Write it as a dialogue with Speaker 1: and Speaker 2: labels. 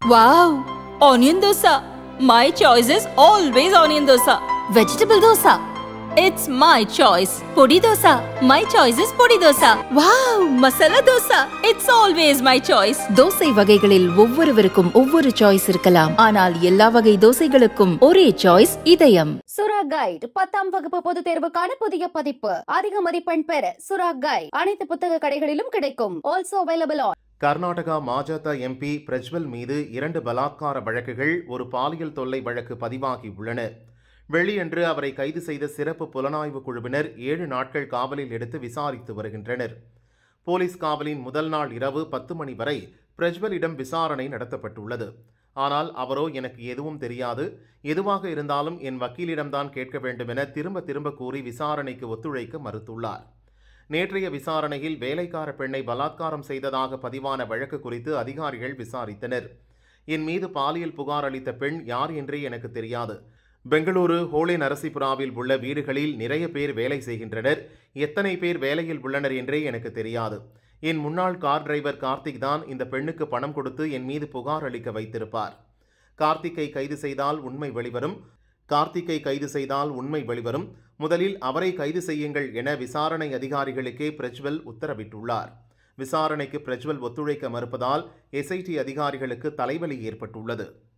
Speaker 1: wow onion dosa my choice is always onion dosa vegetable dosa it's my choice podi dosa my choice is podi dosa wow masala dosa it's always my choice
Speaker 2: dosa வகைகளில் ஒவ்வொருவருக்கும் ஒவ்வொரு choice இருக்கலாம் ஆனால் எல்லா வகை தோசைகளுக்கும் ஒரே சாய்ஸ் இதயம்
Speaker 3: சுரா கைட் பத்தாம் வகுப்பு பொதுத் தேர்வுக்கான புதிய பதிப்பு அதிக மதிப்பெண் பெற சுரா கைட் அனைத்து புத்தக கடைகளிலும் கிடைக்கும் ஆல்சோ அவைலபிள் ஆன்
Speaker 4: கர்நாடகா மாஜத எம்பி பிரஜ்வல் மீது இரண்டு பலாத்கார வழக்குகள் ஒரு பாலியல் தொல்லை வழக்கு பதிவாகி உள்ளன வெள்ளியன்று அவரை கைது செய்த சிறப்பு புலனாய்வு குழுவினர் ஏழு நாட்கள் காவலில் எடுத்து விசாரித்து வருகின்றனர் போலீஸ் காவலின் முதல் நாள் இரவு பத்து மணி வரை பிரஜ்வலிடம் விசாரணை நடத்தப்பட்டுள்ளது ஆனால் அவரோ எனக்கு எதுவும் தெரியாது எதுவாக இருந்தாலும் என் வக்கீலிடம்தான் கேட்க வேண்டுமென திரும்ப திரும்ப கூறி விசாரணைக்கு ஒத்துழைக்க மறுத்துள்ளார் நேற்றைய விசாரணையில் வேலைக்கார பெண்ணை பலாத்காரம் செய்ததாக பதிவான வழக்கு குறித்து அதிகாரிகள் விசாரித்தனர் என் மீது பாலியல் புகார் அளித்த பெண் யார் என்றே எனக்கு தெரியாது பெங்களூரு ஹோலி நரசிபுராவில் உள்ள வீடுகளில் நிறைய பேர் வேலை செய்கின்றனர் எத்தனை பேர் வேலையில் உள்ளனர் என்றே எனக்கு தெரியாது என் முன்னாள் கார் டிரைவர் கார்த்திக் தான் இந்த பெண்ணுக்கு பணம் கொடுத்து என் மீது புகார் அளிக்க வைத்திருப்பார் கார்த்திக்கை கைது செய்தால் உண்மை வெளிவரும் கார்த்திக்கை கைது செய்தால் உண்மை வெளிவரும் முதலில் அவரை கைது செய்யுங்கள் என விசாரணை அதிகாரிகளுக்கே பிரஜ்வல் உத்தரவிட்டுள்ளார் விசாரணைக்கு பிரஜ்வல் ஒத்துழைக்க மறுப்பதால் எஸ்ஐடி அதிகாரிகளுக்கு தலைவலி ஏற்பட்டுள்ளது